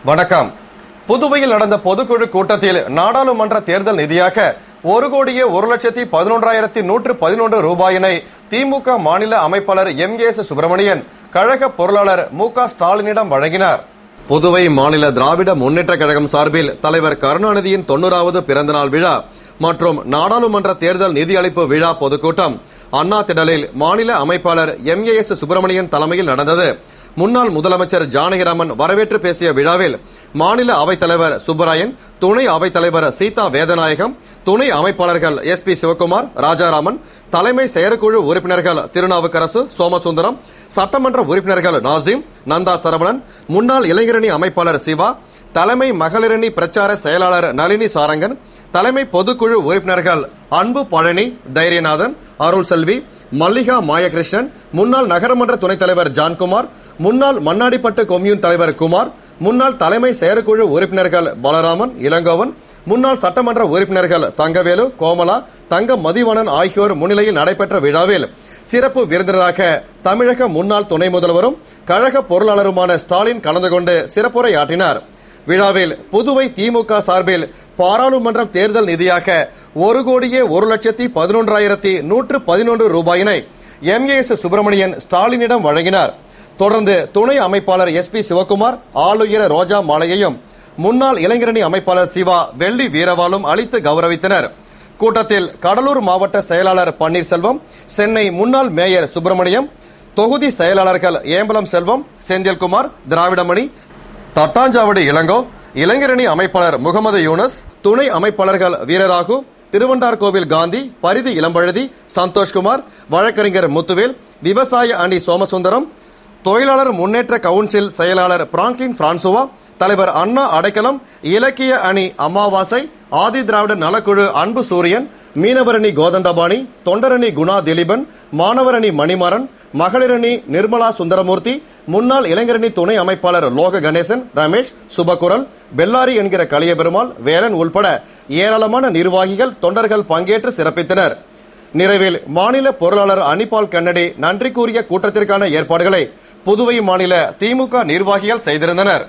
வணக்கம் புதுவையில் நடந்த பொதுக்குழு கூட்டத்தில் நாடாளுமன்ற தேர்தல் நிதியாக ஒரு கோடியே ஒரு லட்சத்தி பதினொன்றாயிரத்தி நூற்று பதினொன்று ரூபாயினை திமுக மாநில அமைப்பாளர் எம் எஸ் சுப்பிரமணியன் கழக பொருளாளர் மு க ஸ்டாலினிடம் வழங்கினார் புதுவை மாநில திராவிட முன்னேற்ற கழகம் சார்பில் தலைவர் கருணாநிதியின் தொண்ணூறாவது பிறந்தநாள் விழா மற்றும் நாடாளுமன்ற தேர்தல் நிதியளிப்பு விழா பொதுக்கூட்டம் அண்ணா திடலில் மாநில அமைப்பாளர் எம் ஏ எஸ் சுப்பிரமணியன் தலைமையில் நடந்தது முன்னாள் முதலமைச்சர் ஜானகிராமன் வரவேற்று பேசிய விழாவில் மாநில அவைத்தலைவர் சுப்பராயன் துணை அவைத்தலைவர் சீதா வேதநாயகம் துணை அமைப்பாளர்கள் எஸ் பி சிவகுமார் ராஜாராமன் தலைமை செயற்குழு உறுப்பினர்கள் திருநாவுக்கரசு சோமசுந்தரம் சட்டமன்ற உறுப்பினர்கள் நாசிம் நந்தா சரவணன் முன்னாள் இளைஞரணி அமைப்பாளர் சிவா தலைமை மகளிரணி பிரச்சார செயலாளர் நளினி சாரங்கன் தலைமை பொதுக்குழு உறுப்பினர்கள் அன்பு பழனி தைரியநாதன் அருள் செல்வி மல்லிகா மாயகிருஷ்ணன் முன்னாள் நகரமன்ற துணைத் தலைவர் ஜான்குமார் முன்னாள் மண்ணாடிப்பட்டு கொம்யூன் தலைவர் குமார் முன்னாள் தலைமை செயற்குழு உறுப்பினர்கள் பலராமன் இளங்கோவன் முன்னாள் சட்டமன்ற உறுப்பினர்கள் தங்கவேலு கோமலா தங்க மதிவணன் ஆகியோர் முன்னிலையில் நடைபெற்ற விழாவில் சிறப்பு விருந்தினராக தமிழக முன்னாள் துணை முதல்வரும் கழக பொருளாளருமான ஸ்டாலின் கலந்து கொண்டு சிறப்புரையாற்றினார் விழாவில் புதுவை திமுக சார்பில் பாராளுமன்ற தேர்தல் நிதியாக ஒரு கோடியே ஒரு லட்சத்தி பதினொன்றாயிரத்தி நூற்று பதினொன்று ரூபாயினை எம் ஏ எஸ் சுப்பிரமணியன் ஸ்டாலினிடம் வழங்கினார் தொடர்ந்து துணை அமைப்பாளர் எஸ் பி சிவகுமார் ஆளுயர ரோஜா மாலையையும் முன்னாள் இளைஞரணி அமைப்பாளர் சிவா வெள்ளி வீரவாலும் அளித்து கௌரவித்தனர் கூட்டத்தில் கடலூர் மாவட்ட செயலாளர் பன்னீர்செல்வம் சென்னை முன்னாள் மேயர் சுப்பிரமணியம் தொகுதி செயலாளர்கள் ஏம்பலம் செல்வம் செந்தில்குமார் திராவிடமணி தட்டாஞ்சாவடி இளங்கோ இளைஞரணி அமைப்பாளர் முகமது யூனஸ் துணை அமைப்பாளர்கள் வீரராகு திருவண்டார்கோவில் காந்தி பரிதி இளம்பழுதி சந்தோஷ்குமார் வழக்கறிஞர் முத்துவேல் விவசாய அணி சோமசுந்தரம் தொழிலாளர் முன்னேற்ற கவுன்சில் செயலாளர் பிராங்க்லின் பிரான்சுவா தலைவர் அண்ணா அடைக்கலம் இலக்கிய அணி அமாவாசை ஆதி திராவிட நலக்குழு அன்பு சூரியன் மீனவரணி கோதண்டபாணி தொண்டரணி குணா திலீபன் மாணவரணி மணிமாறன் மகளிரணி நிர்மலா சுந்தரமூர்த்தி முன்னாள் இளைஞரணி துணை அமைப்பாளர் லோக கணேசன் ரமேஷ் சுபகுரல் பெல்லாரி என்கிற கலியபெருமாள் வேலன் உள்பட ஏராளமான நிர்வாகிகள் தொண்டர்கள் பங்கேற்று சிறப்பித்தனர் நிறைவில் மாநில பொருளாளர் அனிபால் கன்னடி நன்றி கூறிய கூட்டத்திற்கான ஏற்பாடுகளை புதுவை மாநில திமுக நிர்வாகிகள் செய்திருந்தனர்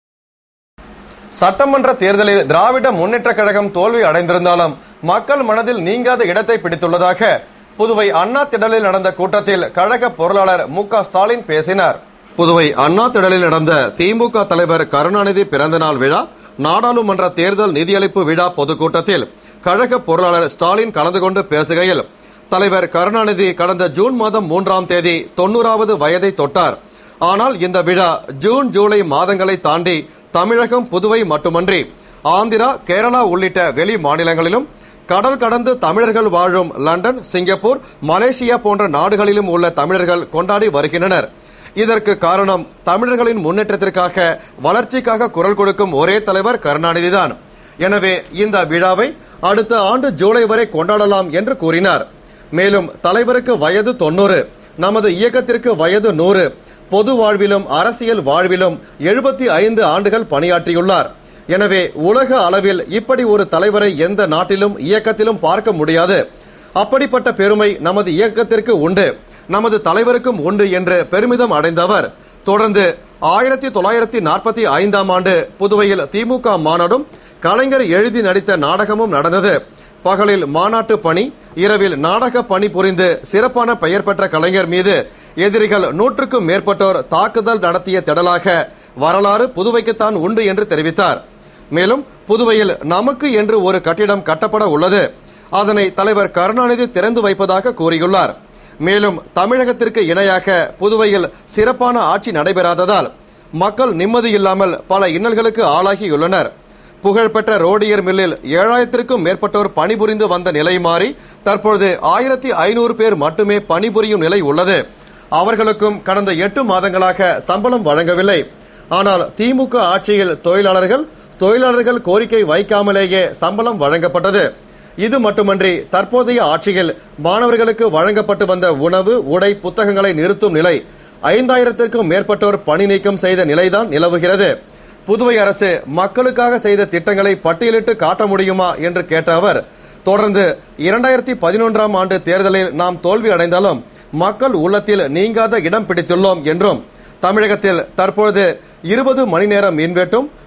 சட்டமன்ற தேர்தலில் திராவிட முன்னேற்ற கழகம் தோல்வி அடைந்திருந்தாலும் மக்கள் மனதில் நீங்காத இடத்தை பிடித்துள்ளதாக புதுவை அண்ணா திடலில் நடந்த கூட்டத்தில் கழக பொருளாளர் மு க ஸ்டாலின் பேசினார் புதுவை அண்ணா திடலில் நடந்த திமுக தலைவர் கருணாநிதி பிறந்தநாள் விழா நாடாளுமன்ற தேர்தல் நிதியளிப்பு விழா பொதுக்கூட்டத்தில் கழக பொருளாளர் ஸ்டாலின் கலந்து கொண்டு பேசுகையில் தலைவர் கருணாநிதி கடந்த ஜூன் மாதம் மூன்றாம் தேதி தொண்ணூறாவது வயதை தொட்டார் ஆனால் இந்த விழா ஜூன் ஜூலை மாதங்களை தாண்டி தமிழகம் புதுவை மட்டுமன்றி ஆந்திரா கேரளா உள்ளிட்ட வெளி மாநிலங்களிலும் கடல் கடந்து தமிழர்கள் வாழும் லண்டன் சிங்கப்பூர் மலேசியா போன்ற நாடுகளிலும் உள்ள தமிழர்கள் கொண்டாடி வருகின்றனர் இதற்கு காரணம் தமிழர்களின் முன்னேற்றத்திற்காக வளர்ச்சிக்காக குரல் கொடுக்கும் ஒரே தலைவர் கருணாநிதிதான் எனவே இந்த விழாவை அடுத்த ஆண்டு ஜூலை வரை கொண்டாடலாம் என்று கூறினார் மேலும் தலைவருக்கு வயது தொண்ணூறு நமது இயக்கத்திற்கு வயது நூறு பொது வாழ்விலும் அரசியல் வாழ்விலும் எழுபத்தி ஐந்து ஆண்டுகள் பணியாற்றியுள்ளார் எனவே உலக அளவில் இப்படி ஒரு தலைவரை எந்த நாட்டிலும் இயக்கத்திலும் பார்க்க முடியாது அப்படிப்பட்ட பெருமை நமது இயக்கத்திற்கு உண்டு நமது தலைவருக்கும் உண்டு என்று பெருமிதம் அடைந்தவர் தொடர்ந்து ஆயிரத்தி தொள்ளாயிரத்தி நாற்பத்தி ஐந்தாம் ஆண்டு புதுவையில் திமுக மாநாடும் கலைஞர் எழுதி நடித்த நாடகமும் நடந்தது பகலில் மாநாட்டு பணி இரவில் நாடக பணி புரிந்து சிறப்பான பெயர் பெற்ற கலைஞர் மீது எதிரிகள் நூற்றுக்கும் மேற்பட்டோர் தாக்குதல் நடத்திய திடலாக வரலாறு புதுவைக்குத்தான் உண்டு என்று தெரிவித்தார் மேலும் புதுவையில் நமக்கு என்று ஒரு கட்டிடம் கட்டப்பட உள்ளது அதனை தலைவர் கருணாநிதி திறந்து வைப்பதாக கூறியுள்ளார் மேலும் தமிழகத்திற்கு இணையாக புதுவையில் சிறப்பான ஆட்சி நடைபெறாததால் மக்கள் நிம்மதியில்லாமல் பல இன்னல்களுக்கு ஆளாகியுள்ளனர் புகழ்பெற்ற ரோடியர் மில்லில் ஏழாயிரத்திற்கும் மேற்பட்டோர் பணிபுரிந்து வந்த நிலை மாறி தற்பொழுது ஆயிரத்தி ஐநூறு பேர் மட்டுமே பணிபுரியும் நிலை உள்ளது அவர்களுக்கும் கடந்த எட்டு மாதங்களாக சம்பளம் வழங்கவில்லை ஆனால் திமுக ஆட்சியில் தொழிலாளர்கள் தொழிலாளர்கள் கோரிக்கை வைக்காமலேயே சம்பளம் வழங்கப்பட்டது இது மட்டுமன்றி தற்போதைய ஆட்சியில் மாணவர்களுக்கு வழங்கப்பட்டு வந்த உணவு உடை புத்தகங்களை நிறுத்தும் நிலை ஐந்தாயிரத்திற்கும் மேற்பட்டோர் பணி நீக்கம் செய்த நிலைதான் நிலவுகிறது புதுவை அரசு மக்களுக்காக செய்த திட்டங்களை பட்டியலிட்டு காட்ட முடியுமா என்று கேட்ட அவர் தொடர்ந்து இரண்டாயிரத்தி பதினொன்றாம் ஆண்டு தேர்தலில் நாம் தோல்வி அடைந்தாலும் மக்கள் உள்ளத்தில் நீங்காத இடம் பிடித்துள்ளோம் என்றும் தமிழகத்தில் தற்பொழுது இருபது மணி நேரம் மின்வெட்டும்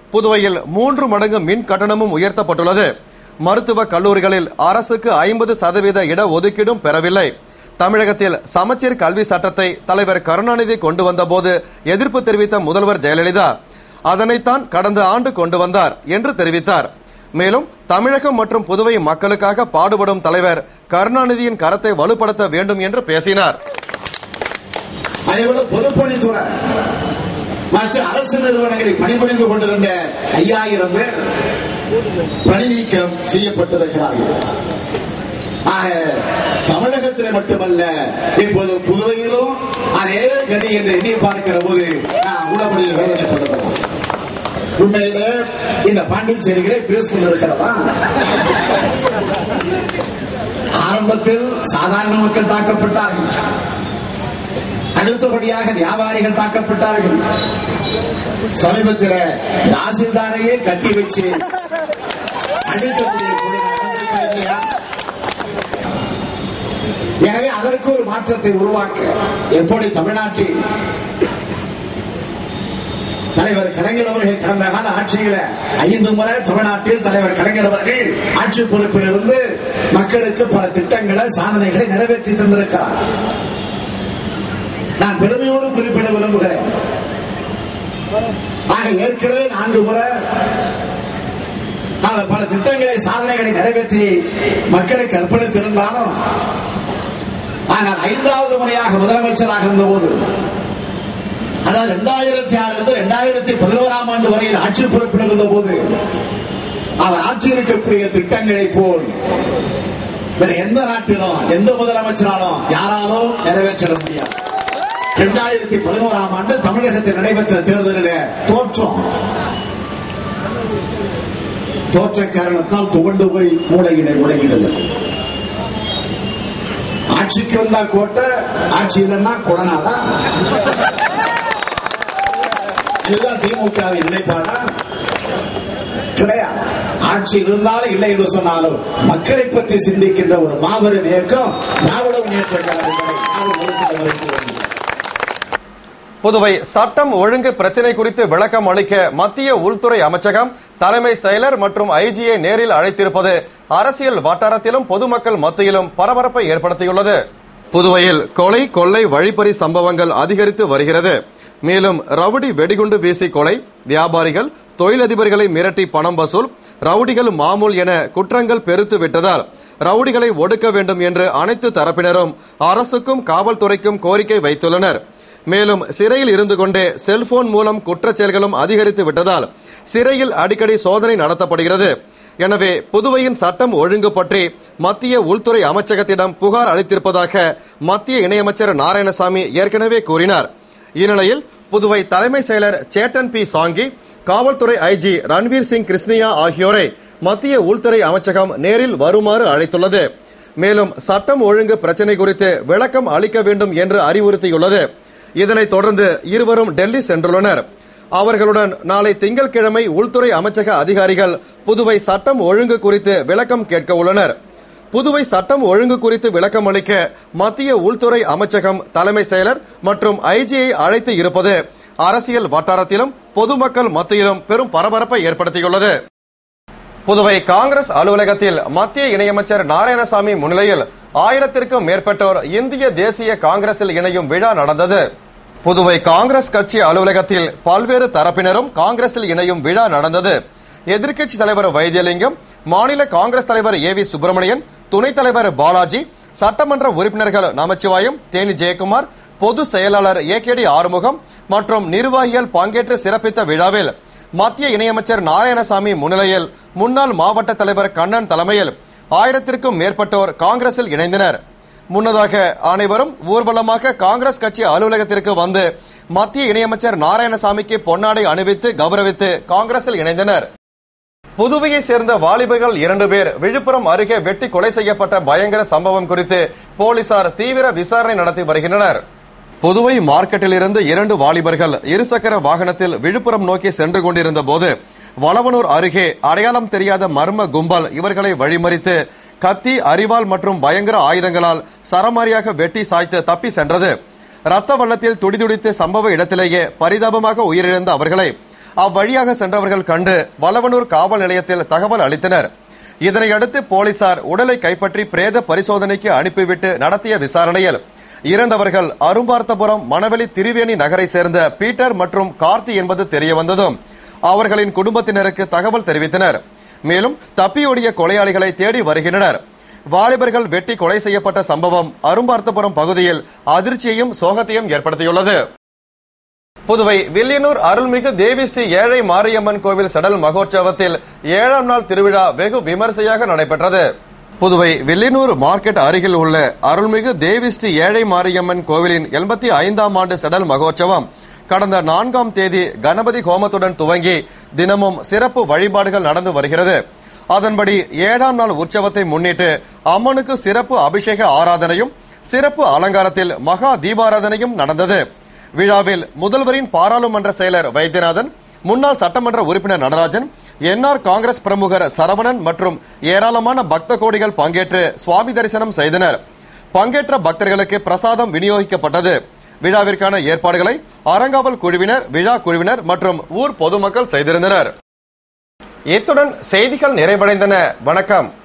புதுவையில் மூன்று மடங்கு மின் கட்டணமும் உயர்த்தப்பட்டுள்ளது மருத்துவ கல்லூரிகளில் அரசுக்கு ஐம்பது சதவீத இட ஒதுக்கீடும் பெறவில்லை தமிழகத்தில் சமச்சீர் கல்வி சட்டத்தை தலைவர் கருணாநிதி கொண்டு வந்தபோது எதிர்ப்பு தெரிவித்த முதல்வர் ஜெயலலிதா அதனைத்தான் கடந்த ஆண்டு கொண்டு வந்தார் என்று தெரிவித்தார் மேலும் தமிழகம் மற்றும் புதுவை மக்களுக்காக பாடுபடும் தலைவர் கருணாநிதியின் கரத்தை வலுப்படுத்த வேண்டும் என்று பேசினார் அதேபோல பொதுப்பணித்துறை மற்ற அரசு நிறுவனங்களில் பணிபுரிந்து கொண்டிருந்த ஐயாயிரம் பேர் பணி நீக்கம் செய்யப்பட்டிருக்கிறார்கள் ஆக தமிழகத்தில் மட்டுமல்ல இப்போது புதுவையிலும் அதே கதி என்று எண்ணி பார்க்கிற போது நான் உடம்புகளில் வேதனைப்படுகிறோம் உண்மையில இந்த பாண்டிச்சேரிகளே பேசிக் இருக்கிறதா ஆரம்பத்தில் சாதாரண மக்கள் தாக்கப்பட்டார்கள் அடுத்தபடியாக வியாபாரிகள் தாக்கப்பட்டார்கள் சமீபத்தில் தாசில்தாரையே கட்டி வச்சு அடிக்கக்கூடிய கொடுமை நடந்திருக்கா இல்லையா? எனவே அதற்கு ஒரு மாற்றத்தை உருவாக்க எப்படி தமிழ்நாட்டில் தலைவர் கலைஞர் அவர்கள் கடந்த கால ஆட்சியில ஐந்து முறை தமிழ்நாட்டில் தலைவர் கலைஞர் அவர்கள் ஆட்சி பொறுப்பில் இருந்து மக்களுக்கு பல திட்டங்களை சாதனைகளை நிறைவேற்றி தந்திருக்கிறார் நான் பெருமையோடு குறிப்பிட விரும்புகிறேன் ஆக ஏற்கனவே நான்கு முறை அவர் பல திட்டங்களை சாதனைகளை நிறைவேற்றி மக்களுக்கு அர்ப்பணித்திருந்தாலும் ஆனால் ஐந்தாவது முறையாக முதலமைச்சராக இருந்தபோது அதாவது இரண்டாயிரத்தி ஆறிலிருந்து இரண்டாயிரத்தி பதினோராம் ஆண்டு வரையில் ஆட்சி பொறுப்பில் இருந்த போது அவர் ஆட்சி இருக்கக்கூடிய திட்டங்களை போல் வேற எந்த நாட்டிலும் எந்த முதலமைச்சராலும் யாராலும் நிறைவேற்ற முடியாது இரண்டாயிரத்தி பதினோராம் ஆண்டு தமிழகத்தில் நடைபெற்ற தேர்தலில் தோற்றம் தோற்ற காரணத்தால் துவண்டு போய் மூளையிலே முளையிடுது ஆட்சிக்கு வந்தா கோட்டை ஆட்சி இல்லைன்னா கொடனாதான் இதுதான் திமுகவின் நிலைப்பாடா கிடையாது ஆட்சி இருந்தாலும் இல்லை என்று சொன்னாலும் மக்களை பற்றி சிந்திக்கின்ற ஒரு மாபெரும் இயக்கம் திராவிட முன்னேற்ற கழகங்களை நாடு முழுக்க வருகிறது புதுவை சட்டம் ஒழுங்கு பிரச்சினை குறித்து விளக்கம் அளிக்க மத்திய உள்துறை அமைச்சகம் தலைமை செயலர் மற்றும் ஐஜியை நேரில் அழைத்திருப்பது அரசியல் வட்டாரத்திலும் பொதுமக்கள் மத்தியிலும் பரபரப்பை ஏற்படுத்தியுள்ளது புதுவையில் கொலை கொள்ளை வழிப்பறி சம்பவங்கள் அதிகரித்து வருகிறது மேலும் ரவுடி வெடிகுண்டு வீசி கொலை வியாபாரிகள் தொழிலதிபர்களை மிரட்டி பணம் வசூல் ரவுடிகள் மாமூல் என குற்றங்கள் பெருத்து விட்டதால் ரவுடிகளை ஒடுக்க வேண்டும் என்று அனைத்து தரப்பினரும் அரசுக்கும் காவல்துறைக்கும் கோரிக்கை வைத்துள்ளனர் மேலும் சிறையில் இருந்து கொண்டே செல்போன் மூலம் குற்றச் செயல்களும் அதிகரித்து விட்டதால் சிறையில் அடிக்கடி சோதனை நடத்தப்படுகிறது எனவே புதுவையின் சட்டம் ஒழுங்கு பற்றி மத்திய உள்துறை அமைச்சகத்திடம் புகார் அளித்திருப்பதாக மத்திய இணையமைச்சர் நாராயணசாமி ஏற்கனவே கூறினார் இந்நிலையில் புதுவை தலைமை செயலர் சேட்டன் பி சாங்கி காவல்துறை ஐஜி ரன்வீர் சிங் கிருஷ்ணியா ஆகியோரை மத்திய உள்துறை அமைச்சகம் நேரில் வருமாறு அழைத்துள்ளது மேலும் சட்டம் ஒழுங்கு பிரச்சினை குறித்து விளக்கம் அளிக்க வேண்டும் என்று அறிவுறுத்தியுள்ளது இதனைத் தொடர்ந்து இருவரும் டெல்லி சென்றுள்ளனர் அவர்களுடன் நாளை திங்கட்கிழமை உள்துறை அமைச்சக அதிகாரிகள் புதுவை சட்டம் ஒழுங்கு குறித்து விளக்கம் கேட்க உள்ளனர் புதுவை சட்டம் ஒழுங்கு குறித்து விளக்கம் அளிக்க மத்திய உள்துறை அமைச்சகம் தலைமை செயலர் மற்றும் ஐஜியை அழைத்து இருப்பது அரசியல் வட்டாரத்திலும் பொதுமக்கள் மத்தியிலும் பெரும் பரபரப்பை ஏற்படுத்தியுள்ளது புதுவை காங்கிரஸ் அலுவலகத்தில் மத்திய இணையமைச்சர் நாராயணசாமி முன்னிலையில் ஆயிரத்திற்கும் மேற்பட்டோர் இந்திய தேசிய காங்கிரஸில் இணையும் விழா நடந்தது புதுவை காங்கிரஸ் கட்சி அலுவலகத்தில் பல்வேறு தரப்பினரும் காங்கிரஸில் இணையும் விழா நடந்தது எதிர்க்கட்சி தலைவர் வைத்தியலிங்கம் மாநில காங்கிரஸ் தலைவர் ஏ வி சுப்பிரமணியன் துணைத் தலைவர் பாலாஜி சட்டமன்ற உறுப்பினர்கள் நமச்சிவாயம் தேனி ஜெயக்குமார் பொது செயலாளர் ஏ கே டி ஆறுமுகம் மற்றும் நிர்வாகிகள் பங்கேற்று சிறப்பித்த விழாவில் மத்திய இணையமைச்சர் நாராயணசாமி முன்னிலையில் முன்னாள் மாவட்ட தலைவர் கண்ணன் தலைமையில் ஆயிரத்திற்கும் மேற்பட்டோர் காங்கிரஸில் இணைந்தனர் முன்னதாக அனைவரும் ஊர்வலமாக காங்கிரஸ் கட்சி அலுவலகத்திற்கு வந்து மத்திய இணையமைச்சர் நாராயணசாமிக்கு பொன்னாடை அணிவித்து கௌரவித்து காங்கிரஸில் இணைந்தனர் புதுவையை சேர்ந்த வாலிபர்கள் இரண்டு பேர் விழுப்புரம் அருகே வெட்டி கொலை செய்யப்பட்ட பயங்கர சம்பவம் குறித்து போலீசார் தீவிர விசாரணை நடத்தி வருகின்றனர் புதுவை மார்க்கெட்டில் இருந்து இரண்டு வாலிபர்கள் இருசக்கர வாகனத்தில் விழுப்புரம் நோக்கி சென்று கொண்டிருந்த போது வளவனூர் அருகே அடையாளம் தெரியாத மர்ம கும்பல் இவர்களை வழிமறித்து கத்தி அரிவாள் மற்றும் பயங்கர ஆயுதங்களால் சரமாரியாக வெட்டி சாய்த்து தப்பி சென்றது ரத்த வெள்ளத்தில் துடிதுடித்து சம்பவ இடத்திலேயே பரிதாபமாக உயிரிழந்த அவர்களை அவ்வழியாக சென்றவர்கள் கண்டு வளவனூர் காவல் நிலையத்தில் தகவல் அளித்தனர் இதனையடுத்து போலீசார் உடலை கைப்பற்றி பிரேத பரிசோதனைக்கு அனுப்பிவிட்டு நடத்திய விசாரணையில் இறந்தவர்கள் அரும்பார்த்தபுரம் மணவெளி திரிவேணி நகரை சேர்ந்த பீட்டர் மற்றும் கார்த்தி என்பது தெரிய வந்ததும் அவர்களின் குடும்பத்தினருக்கு தகவல் தெரிவித்தனர் மேலும் தப்பியோடிய கொலையாளிகளை தேடி வருகின்றனர் வாலிபர்கள் வெட்டி கொலை செய்யப்பட்ட சம்பவம் அரும்பார்த்தபுரம் பகுதியில் அதிர்ச்சியையும் சோகத்தையும் ஏற்படுத்தியுள்ளது புதுவை வில்லியனூர் அருள்மிகு தேவி ஸ்ரீ ஏழை மாரியம்மன் கோவில் சடல் மகோற்சவத்தில் ஏழாம் நாள் திருவிழா வெகு விமரிசையாக நடைபெற்றது புதுவை வில்லியனூர் மார்க்கெட் அருகில் உள்ள அருள்மிகு தேவி ஸ்ரீ ஏழை மாரியம்மன் கோவிலின் எண்பத்தி ஐந்தாம் ஆண்டு சடல் மகோற்சவம் கடந்த நான்காம் தேதி கணபதி ஹோமத்துடன் துவங்கி தினமும் சிறப்பு வழிபாடுகள் நடந்து வருகிறது அதன்படி ஏழாம் நாள் உற்சவத்தை முன்னிட்டு அம்மனுக்கு சிறப்பு அபிஷேக ஆராதனையும் சிறப்பு அலங்காரத்தில் மகா தீபாராதனையும் நடந்தது விழாவில் முதல்வரின் பாராளுமன்ற செயலர் வைத்தியநாதன் முன்னாள் சட்டமன்ற உறுப்பினர் நடராஜன் என்ஆர் காங்கிரஸ் பிரமுகர் சரவணன் மற்றும் ஏராளமான பக்த கோடிகள் பங்கேற்று சுவாமி தரிசனம் செய்தனர் பங்கேற்ற பக்தர்களுக்கு பிரசாதம் விநியோகிக்கப்பட்டது விழாவிற்கான ஏற்பாடுகளை அறங்காவல் குழுவினர் விழா குழுவினர் மற்றும் ஊர் பொதுமக்கள் செய்திருந்தனர் இத்துடன் செய்திகள் நிறைவடைந்தன வணக்கம்